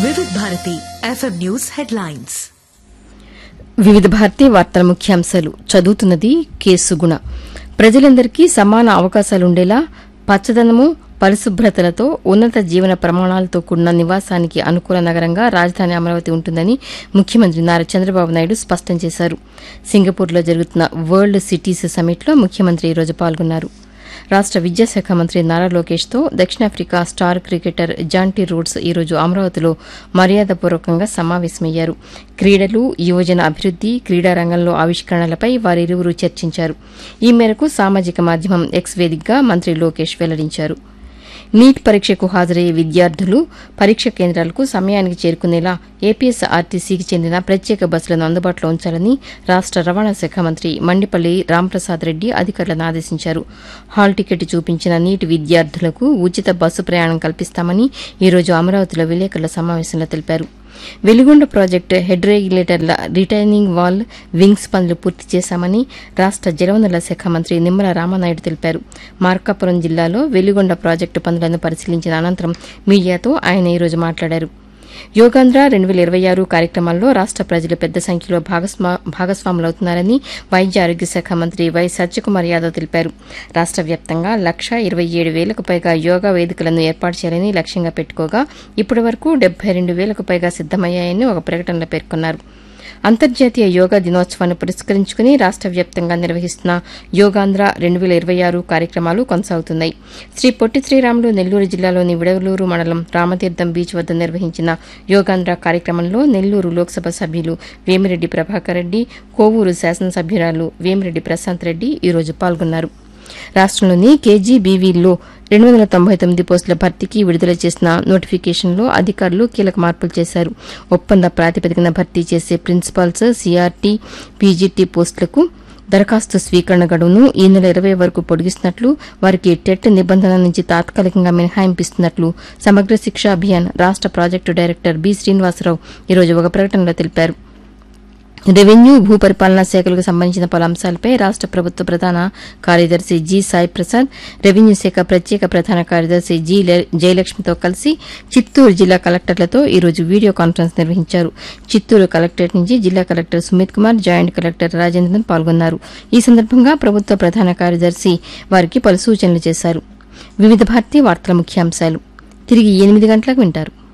వివిధ Bharati FM news headlines వివిధ భారతీ వార్తల ముఖ్యాంశాలు చదువుతున్నది కేసుగుణ ప్రజలందరికీ సమాన అవకాశాలుండేలా పచ్చదనము పరిశుభ్రతలతో ఉన్నత జీవన ప్రమాణాలతో కూడిన నివాసానికి అనుకూల నగరంగా రాజధాని అమరావతి ఉంటుందని ముఖ్యమంత్రి నారా చంద్రబాబు నాయుడు స్పష్టం చేశారు సింగపూర్లో జరుగుతున్న వరల్డ్ సిటీస్ సమ్మిట్లో ముఖ్యమంత్రి ఈరోజు పాల్గొన్నారు రాష్ట విద్యాశాఖ మంత్రి నారా లోకేష్తో దక్షిణాఫ్రికా స్టార్ క్రికెటర్ జాంటీ రూడ్స్ ఈరోజు అమరావతిలో మర్యాదపూర్వకంగా సమావేశమయ్యారు క్రీడలు యువజన అభివృద్ది క్రీడా రంగంలో ఆవిష్కరణలపై వారిరువురు చర్చించారు ఈ మేరకు సామాజిక మాధ్యమం ఎక్స్ వేదికగా మంత్రి లోకేష్ వెల్లడించారు నీట్ పరీక్షకు హాజరయ్యే విద్యార్థులు పరీక్ష కేంద్రాలకు సమయానికి చేరుకునేలా ఏపీఎస్ ఆర్టీసీకి చెందిన ప్రత్యేక బస్సులను అందుబాటులో ఉంచాలని రాష్ట రవాణా శాఖ మంత్రి మండిపల్లి రాంప్రసాద్ రెడ్డి అధికారులను ఆదేశించారు హాల్ టికెట్ చూపించిన నీట్ విద్యార్థులకు ఉచిత బస్సు ప్రయాణం కల్పిస్తామని ఈరోజు అమరావతిలో విలేకరుల సమావేశంలో తెలిపారు వెలిగొండ ప్రాజెక్టు హెడ్ రెగ్యులేటర్ల రిటైనింగ్ వాల్ వింగ్స్ పనులు పూర్తి చేశామని రాష్ట జలవనరుల శాఖ మంత్రి నిమ్మల రామానాయుడు తెలిపారు మార్కాపురం జిల్లాలో వెలిగొండ ప్రాజెక్టు పనులను పరిశీలించిన అనంతరం మీడియాతో ఆయన ఈరోజు మాట్లాడారు యోగాంధ్ర రెండు వేల ఇరవై ఆరు కార్యక్రమాల్లో రాష్ట ప్రజలు పెద్ద సంఖ్యలో భాగస్వా- భాగస్వాములవుతున్నారని వైద్య ఆరోగ్య శాఖ మంత్రి వై సత్యకుమార్ యాదవ్ తెలిపారు రాష్ట వ్యాప్తంగా లక్ష ఇరవై ఏడు వేలకు పైగా యోగా వేదికలను ఏర్పాటు చేయాలని లక్ష్యంగా పెట్టుకోగా ఇప్పటి వరకు డెబ్బై రెండు వేలకు పైగా సిద్దమయ్యాయని ఒక ప్రకటనలో పేర్కొన్నారు అంతర్జాతీయ యోగా దినోత్సవాన్ని పురస్కరించుకుని రాష్ట వ్యాప్తంగా నిర్వహిస్తున్న యోగాంధ్ర రెండు వేల ఇరవై ఆరు కార్యక్రమాలు కొనసాగుతున్నాయి శ్రీ పొట్టి శ్రీరాములు నెల్లూరు జిల్లాలోని విడవలూరు మండలం రామతీర్థం బీచ్ వద్ద నిర్వహించిన యోగాంధ్ర కార్యక్రమంలో నెల్లూరు లోక్సభ సభ్యులు వేమిరెడ్డి ప్రభాకర్ రెడ్డి కోవూరు శాసనసభ్యురాలు వేమిరెడ్డి ప్రశాంత్ రెడ్డి ఈరోజు పాల్గొన్నారు రాష్టంలోని కేజీబీవీల్లో రెండు వందల తొంభై తొమ్మిది పోస్టుల భర్తీకి విడుదల చేసిన నోటిఫికేషన్లో అధికారులు కీలక మార్పులు చేశారు ఒప్పంద ప్రాతిపదికన భర్తీ చేసే ప్రిన్సిపాల్స్ సీఆర్టీ పీజీటీ పోస్టులకు దరఖాస్తు స్వీకరణ గడువును ఈ నెల ఇరవై వరకు పొడిగిస్తున్నట్లు వారికి టెట్ నిబంధన నుంచి తాత్కాలికంగా మినహాయింపిస్తున్నట్లు సమగ్ర శిక్ష అభియాన్ రాష్ట ప్రాజెక్టు డైరెక్టర్ బి శ్రీనివాసరావు ఈరోజు ఒక ప్రకటనలో తెలిపారు రెవెన్యూ భూపరిపాలనా శాఖలకు సంబంధించిన పలు అంశాలపై రాష్ట ప్రభుత్వ ప్రధాన కార్యదర్శి జి సాయి ప్రసాద్ రెవెన్యూ శాఖ ప్రత్యేక ప్రధాన కార్యదర్శి జి లే- జయలక్ష్మితో కలిసి చిత్తూరు జిల్లా కలెక్టర్లతో ఈరోజు వీడియో కాన్ఫరెన్స్ నిర్వహించారు చిత్తూరు కలెక్టరేట్ నుంచి జిల్లా collector Sumit Kumar joint collector Rajendran పాల్గొన్నారు ఈ సందర్భంగా ప్రభుత్వ ప్రధాన కార్యదర్శి వారికి పలు సూచనలు చేశారు వివిధ భారతీయ వార్తల ముఖ్యాంశాలు తిరిగి ఎనిమిది గంటలకు వింటారు